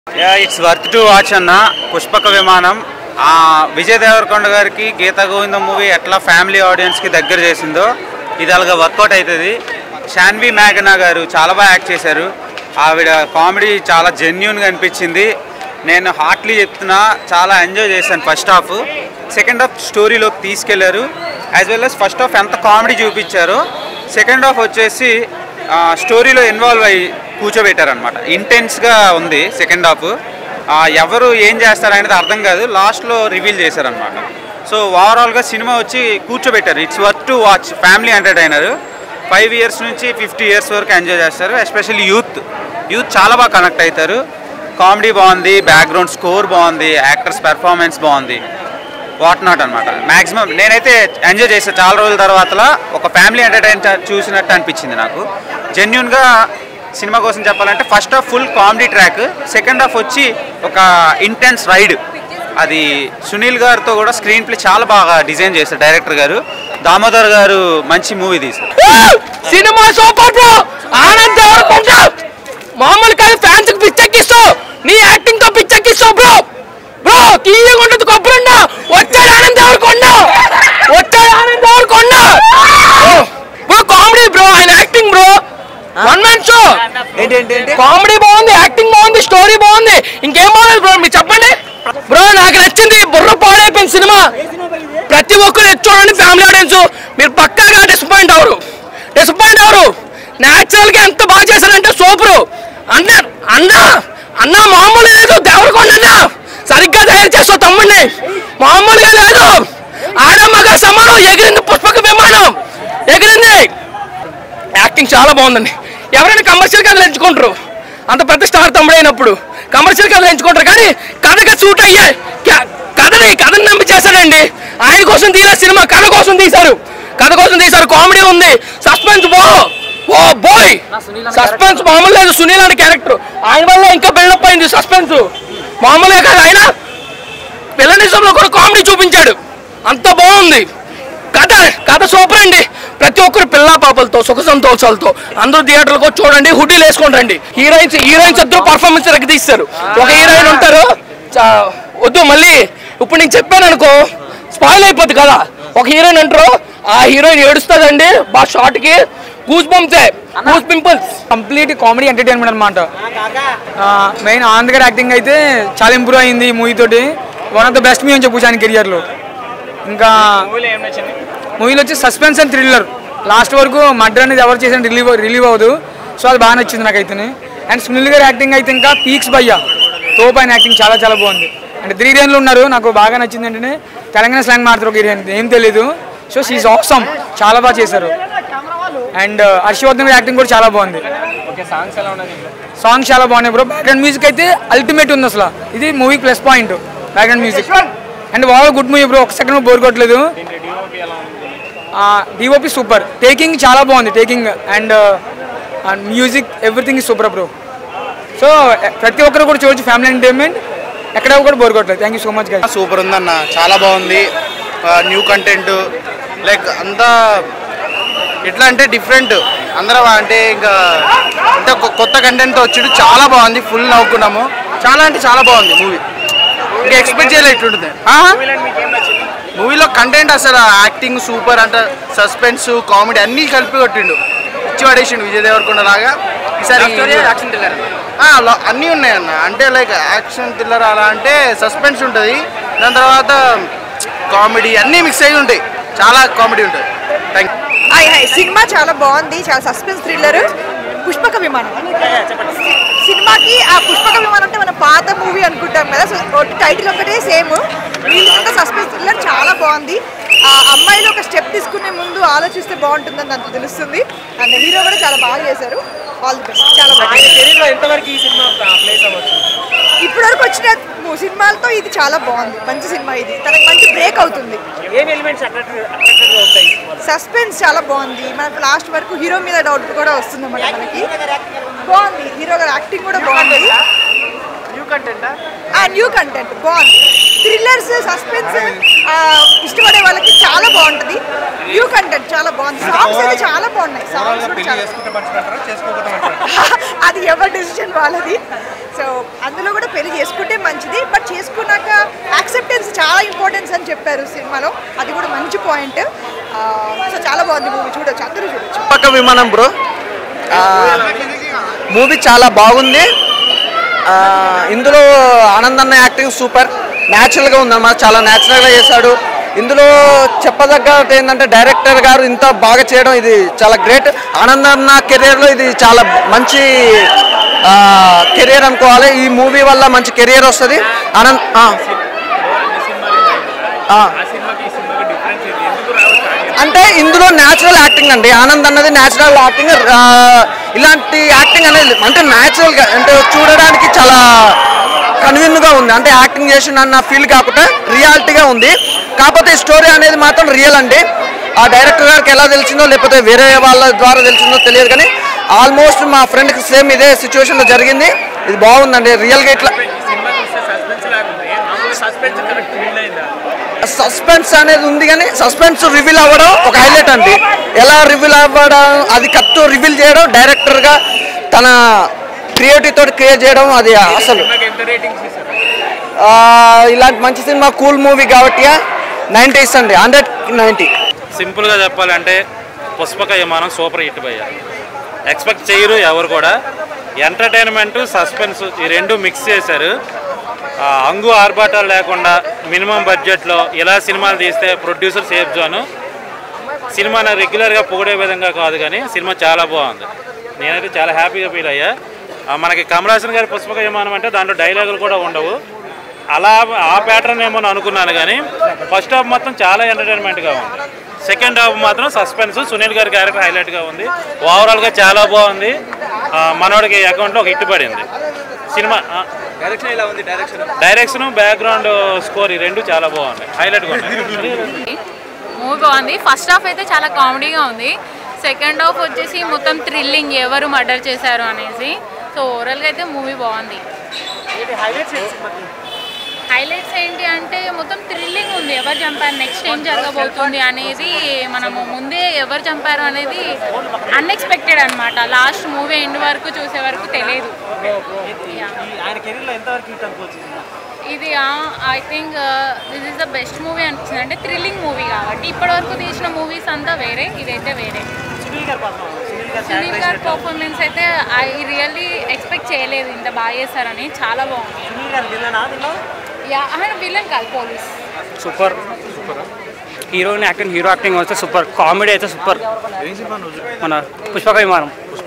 It's worth to watch అన్న పుష్పక విమానం ఆ విజయ్ దేవరకొండ గారికి గీతా గోవిందం మూవీ ఎట్లా ఫ్యామిలీ ఆడియన్స్కి దగ్గర చేసిందో ఇది అలాగా వర్కౌట్ అవుతుంది షాన్వి మేఘనా గారు చాలా బాగా యాక్ట్ చేశారు ఆవిడ కామెడీ చాలా జెన్యున్గా అనిపించింది నేను హార్ట్లీ చెప్తున్నా చాలా ఎంజాయ్ చేశాను ఫస్ట్ హాఫ్ సెకండ్ హాఫ్ స్టోరీలోకి తీసుకెళ్లారు as well as first half ఎంత కామెడీ చూపించారో సెకండ్ హాఫ్ వచ్చేసి ఆ, స్టోరీలో ఇన్వాల్వ్ అయ్యి కూర్చోబెట్టారనమాట ఇంటెన్స్గా ఉంది సెకండ్ హాఫ్ ఆ, ఎవరు ఏం చేస్తారనేది అర్థం కాదు లాస్ట్లో రివీల్ చేశారనమాట సో ఓవరాల్గా సినిమా వచ్చి కూర్చోబెట్టారు it's worth to watch family entertainer five years నుంచి ఫిఫ్టీ ఇయర్స్ వరకు ఎంజాయ్ చేస్తారు ఎస్పెషల్లీ యూత్ యూత్ చాలా బాగా కనెక్ట్ అవుతారు కామెడీ బాగుంది బ్యాక్గ్రౌండ్ స్కోర్ బాగుంది యాక్టర్స్ పెర్ఫార్మెన్స్ బాగుంది వాట్ నాట్ అనమాట మాక్సిమం నేనైతే ఎంజాయ్ చేసా చాలా రోజుల తర్వాత ఒక ఫ్యామిలీ ఎంటర్టైన్ చూసినట్టు అనిపించింది నాకు జెన్యున్గా సినిమా కోసం చెప్పాలంటే first half full comedy track second half వచ్చి ఒక ఇంటెన్స్ రైడ్ అది సునీల్ గారితో కూడా స్క్రీన్ ప్లే చాలా బాగా డిజైన్ చేశారు డైరెక్టర్ గారు దామోదర్ గారు మంచి మూవీ తీశారు సినిమా సూపర్ బ్రో ఆనంద్ దేవరకొండ మామూలు కాదు ఫ్యాన్స్ కి పిచ్చెక్కిస్తావు నీ యాక్టింగ్ తో పిచ్చెక్కిస్తావు బ్రో బ్రో తీయగా ఉంటుంది కొబ్బరన్న వచ్చాడు ఆనంద్ దేవరకొండ వచ్చాడు Anand Devarakonda bro comedy bro ఆయన acting bro one man show comedy బాగుంది యాక్టింగ్ బాగుంది స్టోరీ బాగుంది ఇంకేం బాగుంది బ్రో మీరు చెప్పండి బ్రో నాకు నచ్చింది బుర్ర పాడైపోయింది సినిమా ప్రతి ఒక్కరు ఎత్తి చూడండి ఫ్యామిలీ ఆడియన్స్ మీరు పక్కాగా డిసప్పాయింట్ అవరు డిసప్పాయింట్ అవరు న్యాచురల్ గా ఎంత బాగా చేశారంటే సూపర్ అన్న అన్న అన్న మామూలు లేదు దేవరకొండ అన్న సరిగ్గా తయారు చేస్తావు తమ్ముడిని మామూలుగా లేదు ఆడమ్మగ సమానం ఎగిరింది పుష్పక విమానం ఎగిరింది యాక్టింగ్ చాలా బాగుందండి ఎవరైనా కమర్షియల్ కథలు ఎంచుకుంటారు అంత పెద్ద స్టార్ తమ్ముడైనప్పుడు కమర్షియల్ కథలు ఎంచుకుంటారు కానీ కథగా సూట్ అయ్యే క- కథని కథని నమ్మి చేశాడండి ఆయన కోసం తీయలే సినిమా కథ కోసం తీశారు కథ కోసం తీశారు కామెడీ ఉంది సస్పెన్స్ బో ఓ బోయ్ సస్పెన్స్ మామూలు లేదు సునీల్ అనే క్యారెక్టర్ ఆయన వల్ల ఇంకా బిల్డప్ అయింది సస్పెన్స్ మామూలుగా కాదు ఆయన పిల్లనిజంలో కూడా కామెడీ చూపించాడు అంత బాగుంది కథ కథ సూపర్ అండి ప్రతి ఒక్కరు పిల్ల పాపలతో సుఖ సంతోషాలతో అందరూ థియేటర్లకు వచ్చి చూడండి హుడ్డీలు వేసుకొని రండి హీరోయిన్స్ హీరోయిన్స్ ఇద్దరు పర్ఫార్మెన్స్ తీస్తారు ఒక హీరోయిన్ ఉంటారు చా- వద్దు మళ్ళీ ఇప్పుడు నేను చెప్పాను అనుకో స్పాయిల్ అయిపోద్ది కదా ఒక హీరోయిన్ అంటారు ఆ హీరోయిన్ ఏడుస్తుందండి బాగా షార్ట్ కి గూస్ బంప్సే goose pimples complete comedy entertainment అనమాట మెయిన్ ఆనంద్ గారి యాక్టింగ్ అయితే చాలా ఇంప్రూవ్ అయింది ఈ మూవీ తోటి one of the best movie అని చెప్పొచ్చు ఆయన కెరియర్లో ఇంకా మూవీలో వచ్చి సస్పెన్స్ అండ్ థ్రిల్లర్ లాస్ట్ వరకు మర్డర్ అనేది ఎవరు చేసిన రిలీవ్ రిలీవ్ అవ్వదు సో అది బాగా నచ్చింది నాకైతే అండ్ సునీల్ గారి యాక్టింగ్ అయితే ఇంకా పీక్స్ భయ్య తోపు ఆయన యాక్టింగ్ చాలా చాలా బాగుంది అంటే త్రీ హీరోయిన్లు ఉన్నారు నాకు బాగా నచ్చింది ఏంటంటే తెలంగాణ స్లాంగ్ మాట్లాడతారు ఒక హీరోయిన్ ఏం తెలీదు సో షీఈ్ ఆసమ్ చాలా బాగా చేశారు అండ్ హర్షవర్ధన్ గారి యాక్టింగ్ కూడా చాలా బాగుంది సాంగ్స్ చాలా బాగున్నాయి బ్రో బ్యాక్గ్రౌండ్ మ్యూజిక్ అయితే అల్టిమేట్ ఉంది అసలు ఇది movie plus point background music and over good movie bro ఒక సెకండ్ బోర్ కొట్టలేదు డిఓపి సూపర్ టేకింగ్ చాలా బాగుంది taking and music everything is super bro so ప్రతి ఒక్కరు కూడా చూడొచ్చు ఫ్యామిలీ ఎంటర్టైన్మెంట్ ఎక్కడ కూడా బోర్ కొట్టలేదు thank you so much guys super ఉందన్న చాలా బాగుంది న్యూ కంటెంట్ లైక్ అంతా ఎట్లా అంటే డిఫరెంట్ అందరం అంటే ఇంకా అంటే కొ- కొత్త కంటెంట్తో వచ్చి చాలా బాగుంది ఫుల్ నవ్వుకున్నాము చాలా అంటే చాలా బాగుంది మూవీ ఇంకా ఎక్స్పెక్ట్ చేయలేదు ఇట్లుంటుంది మూవీలో కంటెంట్ అసలు యాక్టింగ్ సూపర్ అంటే సస్పెన్స్ కామెడీ అన్నీ కలిపి కొట్టిండు ఇచ్చి పడేసిండు విజయ్ దేవరకొండ లాగా ఈసారి ఆ, లో- అన్నీ ఉన్నాయి అన్న అంటే లైక్ యాక్షన్ థ్రిల్లర్ అలా అంటే సస్పెన్స్ ఉంటుంది దాని తర్వాత కామెడీ అన్నీ మిక్స్ అయి ఉంటాయి చాలా కామెడీ ఉంటుంది థ్యాంక్ హాయ్ హాయ్ సినిమా చాలా బాగుంది చాలా సస్పెన్స్ థ్రిల్లర్ పుష్పక విమానం సినిమాకి ఆ పుష్పక విమానం అంటే మన పాత మూవీ అనుకుంటాం కదా సో టైటిల్ ఒకటే సేమ్ వీళ్ళంతా సస్పెన్స్ థ్రిల్లర్ చాలా బాగుంది ఆ అమ్మాయిలు ఒక స్టెప్ తీసుకునే ముందు ఆలోచిస్తే బాగుంటుందని నాకు తెలుస్తుంది అండ్ హీరో కూడా చాలా బాగా చేశారు ఆల్ ది బెస్ట్ చాలా బాగుంది ఇప్పటి వరకు వచ్చిన ము- సినిమాలతో ఇది చాలా బాగుంది మంచి సినిమా ఇది తనకి మంచి బ్రేక్ అవుతుంది సస్పెన్స్ చాలా బాగుంది మనకు లాస్ట్ వరకు హీరో మీద డౌట్ కూడా వస్తుంది అన్నమాట మనకి బాగుంది హీరో గారి యాక్టింగ్ కూడా బాగుంది న్యూ కంటెంట్ న్యూ కంటెంట్ బాగుంది థ్రిల్లర్స్ సస్పెన్స్ ఇష్టపడే వాళ్ళకి చాలా బాగుంటుంది న్యూ కంటెంట్ చాలా బాగుంది సాంగ్స్ అయితే చాలా బాగున్నాయి సాంగ్స్ కూడా చాలా అది ఎవరి డెసిషన్ వాళ్ళది సో అందులో కూడా పెళ్లి చేసుకుంటే మంచిది బట్ చేసుకున్నాక యాక్సెప్టెన్స్ చాలా ఇంపార్టెన్స్ అని చెప్పారు సినిమాలో అది కూడా మంచి పాయింట్ సో చాలా బాగుంది మూవీ చూడొచ్చు అందరూ చూడొచ్చు పక్క విమానం బ్రో మూవీ చాలా బాగుంది ఆ, ఇందులో ఆనందన్న యాక్టింగ్ సూపర్ న్యాచురల్గా ఉందన్నమాట చాలా న్యాచురల్గా చేశాడు ఇందులో చెప్పదగ్గది ఏంటంటే డైరెక్టర్ గారు ఇంత బాగా చేయడం ఇది చాలా గ్రేట్ ఆనందన్న కెరియర్లో ఇది చాలా మంచి కెరియర్ అనుకోవాలి ఈ మూవీ వల్ల మంచి కెరియర్ వస్తుంది ఆనంద్ ఆ. ఆ. అంటే ఇందులో న్యాచురల్ యాక్టింగ్ అండి ఆనంద్ అన్నది న్యాచురల్ యాక్టింగ్ ఇలాంటి యాక్టింగ్ అనేది అంటే న్యాచురల్ గా అంటే చూడడానికి చాలా కన్వీన్ గా ఉంది అంటే యాక్టింగ్ చేసిన అన్న ఫీల్ కాకుండా రియాలిటీగా ఉంది కాకపోతే స్టోరీ అనేది మాత్రం రియల్ అండి ఆ డైరెక్టర్ గారికి ఎలా తెలిసిందో లేకపోతే వేరే వాళ్ళ ద్వారా తెలిసిందో తెలియదు కానీ ఆల్మోస్ట్ మా ఫ్రెండ్కి సేమ్ ఇదే సిచ్యువేషన్ లో జరిగింది ఇది బాగుందండి రియల్ గా ఇట్లా సస్పెన్స్ అనేది ఉంది కానీ సస్పెన్స్ రివీల్ అవ్వడం ఒక హైలైట్ అండి ఎలా రివీల్ అవ్వడం అది కరెక్ట్ రివీల్ చేయడం డైరెక్టర్ గా తన క్రియేటివ్ తోటి క్రియేట్ చేయడం అది అసలు ఆ, ఇలాంటి మంచి సినిమా కూల్ మూవీ కాబట్టి నైంటీ అండి హండ్రెడ్ నైంటీ సింపుల్గా చెప్పాలంటే పుష్పక విమానం సూపర్ హిట్ భయ్య ఎక్స్పెక్ట్ చేయరు ఎవరు కూడా ఎంటర్టైన్మెంట్ సస్పెన్స్ ఈ రెండు మిక్స్ చేశారు ఆ, అంగు ఆర్భాటాలు లేకుండా మినిమం బడ్జెట్లో ఇలా సినిమాలు తీస్తే ప్రొడ్యూసర్ సేఫ్ జోను సినిమాని రెగ్యులర్గా పొగిడే విధంగా కాదు కానీ సినిమా చాలా బాగుంది నేనైతే చాలా హ్యాపీగా ఫీల్ అయ్యా ఆ, మనకి కమల్ హాసన్ గారి పుష్పక విమానం అంటే దాంట్లో డైలాగులు కూడా ఉండవు అలా ఆ ప్యాటర్న్ ఏమో అనుకున్నాను కానీ ఫస్ట్ హాఫ్ మొత్తం చాలా ఎంటర్టైన్మెంట్గా ఉంది సెకండ్ హాఫ్ మాత్రం సస్పెన్స్ సునీల్ గారి క్యారెక్టర్ హైలైట్గా ఉంది ఓవరాల్గా చాలా బాగుంది ఆ, మనోడికి అకౌంట్లో ఒక హిట్ పడింది సినిమా డైరెక్షన్ ఎలా ఉంది డైరెక్షన్ డైరెక్షన్ బ్యాక్గ్రౌండ్ స్కోర్ ఈ రెండు చాలా బాగున్నాయి హైలైట్గా ఉన్నాయి మూవీ బాగుంది ఫస్ట్ హాఫ్ అయితే చాలా కామెడీగా ఉంది సెకండ్ హాఫ్ వచ్చేసి మొత్తం థ్రిల్లింగ్ ఎవరు మర్డర్ చేశారు అనేసి సో ఓవరాల్గా అయితే మూవీ బాగుంది హైలైట్స్ ఏంటి అంటే మొత్తం థ్రిల్లింగ్ ఉంది ఎవరు చంపారు నెక్స్ట్ ఏం జరగబోతుంది అనేది మనము ముందే ఎవరు చంపారు అనేది అన్ఎక్స్పెక్టెడ్ అనమాట లాస్ట్ మూవీ ఎండ్ వరకు చూసే వరకు తెలియదు ఇది I think this is the best movie అనిపిస్తుంది అంటే థ్రిల్లింగ్ మూవీ కాబట్టి ఇప్పటివరకు తీసిన మూవీస్ అంతా వేరే ఇదైతే వేరే సునీల్ గారి పర్ఫార్మెన్స్ అయితే ఐ రియల్లీ ఎక్స్పెక్ట్ చేయలేదు ఇంత బాగా చేశారని చాలా బాగుంది యా విలన్ కాదు police super heroine acting hero acting అయితే సూపర్ కామెడీ అయితే సూపర్ మన పుష్పక విమానం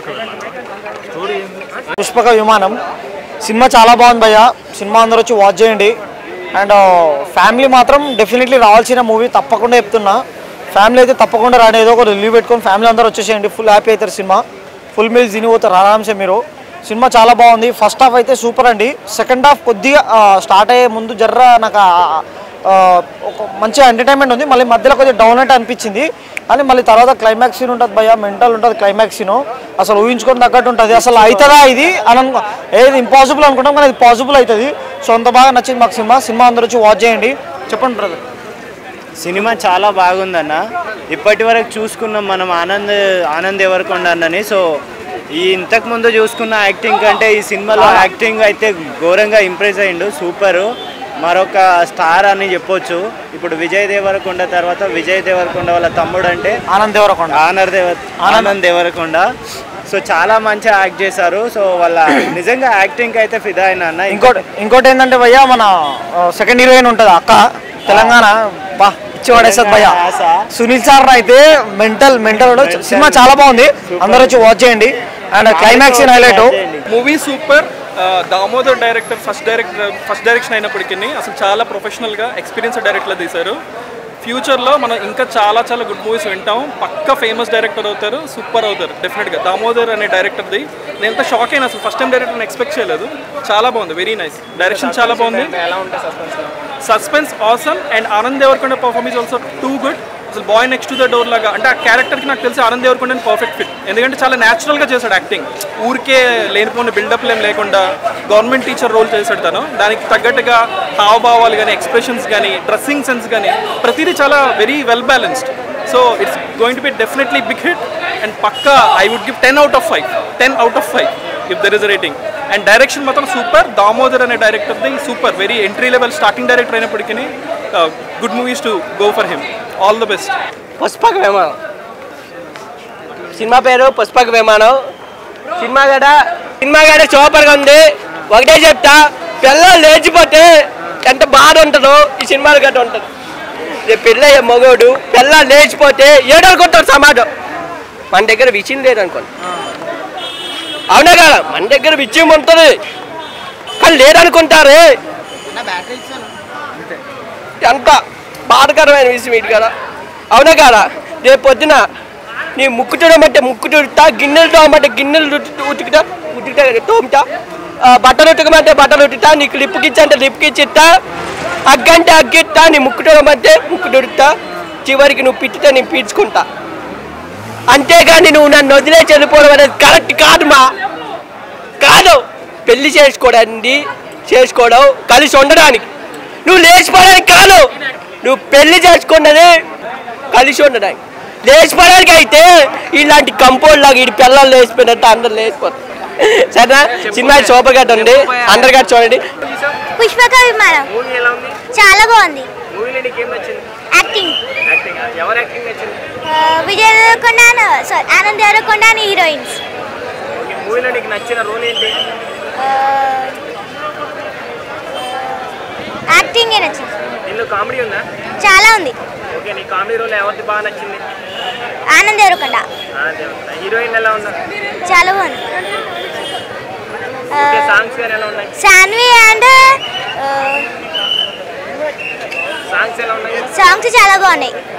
పుష్పక విమానం సినిమా చాలా బాగుంది భయ్య సినిమా అందరూ వచ్చి వాచ్ చేయండి అండ్ ఫ్యామిలీ మాత్రం డెఫినెట్లీ రావాల్సిన మూవీ తప్పకుండా చెప్తున్నా ఫ్యామిలీ అయితే తప్పకుండా రాండి ఏదో ఒక లీవ్ పెట్టుకొని ఫ్యామిలీ అందరూ వచ్చేసేయండి ఫుల్ హ్యాపీ అవుతారు సినిమా ఫుల్ మీల్స్ తిని పోతారు ఆరామ్సే మీరు సినిమా చాలా బాగుంది ఫస్ట్ హాఫ్ అయితే సూపర్ అండి సెకండ్ హాఫ్ కొద్దిగా స్టార్ట్ అయ్యే ముందు జర్ర నాకు ఆ- ఆ, ఒక మంచి ఎంటర్టైన్మెంట్ ఉంది మళ్ళీ మధ్యలో కొద్దిగా డౌన్ అంటే అనిపించింది కానీ మళ్ళీ తర్వాత క్లైమాక్స్ సీన్ ఉంటుంది భయ్య మెంటల్ ఉంటుంది క్లైమాక్స్ సీన్ అసలు ఊహించుకొని తగ్గట్టు ఉంటుంది అసలు అవుతుందా ఇది అని అనుకో ఏది ఇంపాసిబుల్ అనుకుంటాం కానీ అది పాసిబుల్ అవుతుంది సో అంత బాగా నచ్చింది మాకు సినిమా సినిమా అందరూ వచ్చి వాచ్ చేయండి చెప్పండి బ్రదర్ సినిమా చాలా బాగుందన్న ఇప్పటి వరకు చూసుకున్నాం మనం ఆనంద్ ఆనంద్ ఎవరికొండ అన్నని సో ఈ ఇంతకు ముందు చూసుకున్న యాక్టింగ్ కంటే ఈ సినిమాలో యాక్టింగ్ అయితే ఘోరంగా ఇంప్రెస్ అయ్యిండు సూపరు మరొక స్టార్ అని చెప్పొచ్చు ఇప్పుడు విజయ్ దేవరకొండ తర్వాత విజయ్ దేవరకొండ వాళ్ళ తమ్ముడు అంటే ఆనంద్ దేవరకొండ ఆనంద్ దేవ ఆనంద్ దేవరకొండ సో చాలా మంచిగా యాక్ట్ చేశారు సో వాళ్ళ నిజంగా యాక్టింగ్ అయితే ఫిదా అయినా అన్న ఇంకోటి ఇంకోటి ఏంటంటే భయ్య మన సెకండ్ హీరోయిన్ ఉంటుంది అక్క తెలంగాణ బా ఇచ్చి పడేస్తుంది భయ్య ఆశ. సునీల్ సార్ అయితే మెంటల్ మెంటల్ సినిమా చాలా బాగుంది అందరూ వచ్చి వాచ్ చేయండి and climax highlight movie super ఆ, Damodar director first director first direction అయినప్పటికీ అసలు చాలా ప్రొఫెషనల్గా ఎక్స్పీరియన్స్ డైరెక్టర్లో తీశారు ఫ్యూచర్లో మనం ఇంకా చాలా చాలా గుడ్ మూవీస్ వింటాం పక్క ఫేమస్ డైరెక్టర్ అవుతారు సూపర్ అవుతారు డెఫినెట్గా దామోదర్ అనే డైరెక్టర్ది నేను ఎంత షాక్ అయినా అసలు ఫస్ట్ టైం డైరెక్టర్ ఎక్స్పెక్ట్ చేయలేదు చాలా బాగుంది వెరీ నైస్ డైరెక్షన్ చాలా బాగుంది suspense awesome and Anand Devarakonda performance also too good అసలు boy next to the door లాగా అంటే ఆ క్యారెక్టర్కి నాకు తెలిసి ఆనంద్ దేవరకొండ పర్ఫెక్ట్ ఫిట్ ఎందుకంటే చాలా న్యాచురల్గా చేశాడు యాక్టింగ్ ఊరికే లేనిపోయిన బిల్డప్లు ఏం లేకుండా గవర్నమెంట్ టీచర్ రోల్ చేశాడు తను దానికి తగ్గట్టుగా హావభావాలు కానీ ఎక్స్ప్రెషన్స్ కానీ డ్రెస్సింగ్ సెన్స్ కానీ ప్రతిదీ చాలా very well balanced so it's going to be definitely big hit and పక్కా I would give ten out of five ten out of five if there is rating and direction మాత్రం super Damodar అనే డైరెక్టర్ది super very entry level starting director అయినప్పటికీ good movies to go for him all the best Pushpaka Vimanam సినిమా పేరు పుష్పక Vimanam cinema గడ cinema గడ సూపర్గా ఉంది ఒకటే చెప్తా పిల్లలు లేచిపోతే ఎంత బాధ ఉంటుందో ఈ సినిమాలు గట్ట ఉంటుంది రేపు పెళ్ళయ్యే మగోడు పిల్లలు లేచిపోతే ఏడనుకుంటాడు సమాజం మన దగ్గర విషయం లేదనుకోండి అవునా కదా మన దగ్గర విషయం ఉంటుంది కానీ లేదనుకుంటారే ఎంత బాధకరమైన విషయం ఇది కదా అవునా కదా రేపు పొద్దున నీ ముక్కు చూడమంటే ముక్కు చూడుతా గిన్నెలు తోమంటే గిన్నెలు ఉతు- ఉతుకుతా ఉతుకుతా కదా, తోముతా ఆ, బట్టలు ఉతకమంటే బట్టలు ఉతుకుతా నీకు లిప్కి ఇచ్చంటే లిప్కి ఇచ్చిస్తా అగ్గంటే అగ్గిస్తా నీ ముక్కు చూడమంటే ముక్కు తుడుతా చివరికి నువ్వు పిచ్చితే నేను పీల్చుకుంటా అంతేగాని నువ్వు నన్ను వదిలే చనిపోవడం అనేది కరెక్ట్ కాదు మా కాదు పెళ్లి చేసుకోవడానికి చేసుకోవడం కలిసి ఉండడానికి నువ్వు లేచిపోవడానికి కాదు నువ్వు పెళ్లి చేసుకున్నది కలిసి ఉండడానికి లేచిపోవడానికి అయితే ఇలాంటి కంపౌండ్ లాగా ఈ పిల్లలు లేచిపోయినట్టు అందరు లేచిపోతారు సరేనా సినిమా సూపర్ గట్ ఉంది అందరు గట్ చూడండి పుష్పక విమానం చాలా బాగుంది యాక్టింగ్ ఎవరు యాక్టింగ్ నచ్చింది ఆ, విజయ్ దేవరకొండ and- sorry, ఆనంద్ దేవరకొండ అని హీరోయిన్స్ మూవీలో నీకు నచ్చిన రోల్ ఏంటి యాక్టింగ్ నచ్చింది దీనిలో కామెడీ ఉందా చాలా ఉంది ఓకే నీ కామెడీ రోల్ ఎవరిది బాగా నచ్చింది ఆనంద్ దేవరకొండ హీరోయిన్ ఎలా ఉందా చాలా బాగుంది ఓకే సాంగ్స్ కానీ ఎలా ఉన్నాయి సాన్వి అండ్ సాంగ్స్ ఎలా ఉన్నాయి సాంగ్స్ చాలా బాగున్నాయి